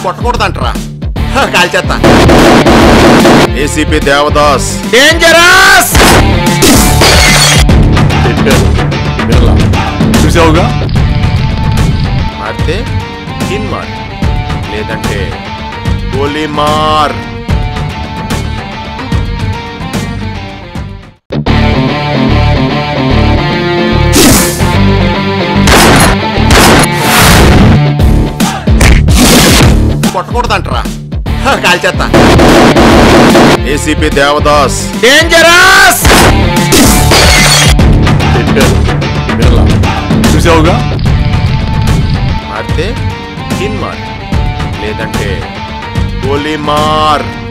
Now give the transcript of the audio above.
కొట్టకూడదంటరా హ, కాల్చేస్తా ACP Devdas dangerous చెప్పారు వినలా చూసావుగా మారితే కిన్ మార్ లేదంటే గోలీ మార్ కొట్టకూడదంటరా హ, కాల్చేస్తా ఏసీపీ దేవదాస్ డేంజరస్ చెప్పారు వినలా చూసావుగా మారితే కిన్ మార్ లేదంటే గోలీ మార్